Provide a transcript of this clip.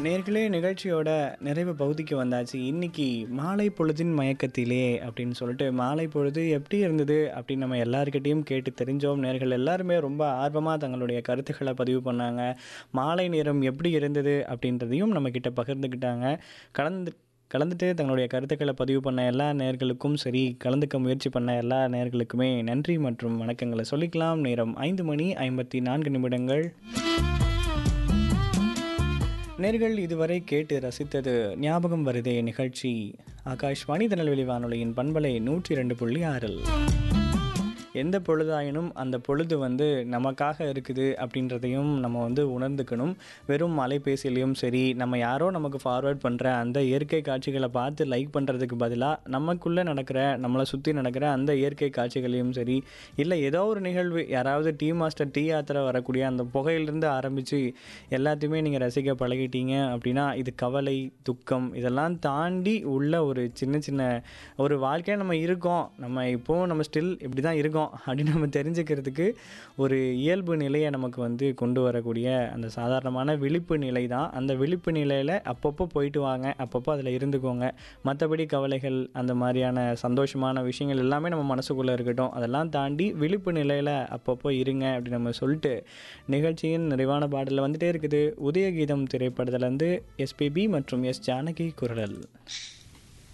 நேர்களே நிகழ்ச்சியோட நிறைவு பகுதிக்கு வந்தாச்சு இன்னைக்கு மாலை பொழுதின் மயக்கத்திலே அப்படின்னு சொல்லிட்டு மாலை பொழுது எப்படி இருந்தது அப்படின்னு நம்ம எல்லாருக்கிட்டையும் கேட்டு தெரிஞ்சோம் நேர்கள் எல்லாருமே ரொம்ப ஆர்வமாக தங்களுடைய கருத்துக்களை பதிவு பண்ணாங்க மாலை நேரம் எப்படி இருந்தது அப்படின்றதையும் நம்ம கிட்ட பகிர்ந்துக்கிட்டாங்க கலந்து கலந்துட்டு தங்களுடைய கருத்துக்களை பதிவு பண்ண எல்லா நேர்களுக்கும் சரி கலந்துக்க முயற்சி பண்ண எல்லா நேர்களுக்குமே நன்றி மற்றும் வணக்கங்களை சொல்லிக்கலாம் நேரம் ஐந்து மணி ஐம்பத்தி நான்கு நிமிடங்கள் நேர்கள் இதுவரை கேட்டு ரசித்தது ஞாபகம் வருதே நிகழ்ச்சி ஆகாஷ்வாணி திருநெல்வேலி வானொலியின் பண்பலை நூற்றி ரெண்டு புள்ளி ஆறில் எந்த பொழுதாயினும் அந்த பொழுது வந்து நமக்காக இருக்குது அப்படின்றதையும் நம்ம வந்து உணர்ந்துக்கணும் வெறும் அலைபேசியிலையும் சரி நம்ம யாரோ நமக்கு ஃபார்வேர்ட் பண்ணுற அந்த இயற்கை காட்சிகளை பார்த்து லைக் பண்ணுறதுக்கு பதிலாக நமக்குள்ளே நடக்கிற நம்மளை சுற்றி நடக்கிற அந்த இயற்கை காட்சிகளையும் சரி இல்லை ஏதோ ஒரு நிகழ்வு யாராவது டீ மாஸ்டர் டீ யாத்திரை வரக்கூடிய அந்த புகையிலிருந்து ஆரம்பித்து எல்லாத்தையுமே நீங்கள் ரசிக்க பழகிட்டீங்க அப்படின்னா இது கவலை துக்கம் இதெல்லாம் தாண்டி உள்ள ஒரு சின்ன சின்ன ஒரு வாழ்க்கையாக நம்ம இருக்கோம் நம்ம இப்போவும் நம்ம ஸ்டில் இப்படி தான் இருக்கோம் அப்படின்னு நம்ம தெரிஞ்சுக்கிறதுக்கு ஒரு இயல்பு நிலையை நமக்கு வந்து கொண்டு வரக்கூடிய அந்த சாதாரணமான விழிப்பு நிலை தான் அந்த விழிப்பு நிலையில் அப்பப்போ போயிட்டு வாங்க அப்பப்போ அதில் இருந்துக்கோங்க மற்றபடி கவலைகள் அந்த மாதிரியான சந்தோஷமான விஷயங்கள் எல்லாமே நம்ம மனசுக்குள்ளே இருக்கட்டும் அதெல்லாம் தாண்டி விழிப்பு நிலையில் அப்பப்போ இருங்க அப்படின்னு நம்ம சொல்லிட்டு நிகழ்ச்சியின் நிறைவான பாடலில் வந்துட்டே இருக்குது உதயகீதம் திரைப்படத்துலேருந்து எஸ்பிபி மற்றும் எஸ் ஜானகி குரல்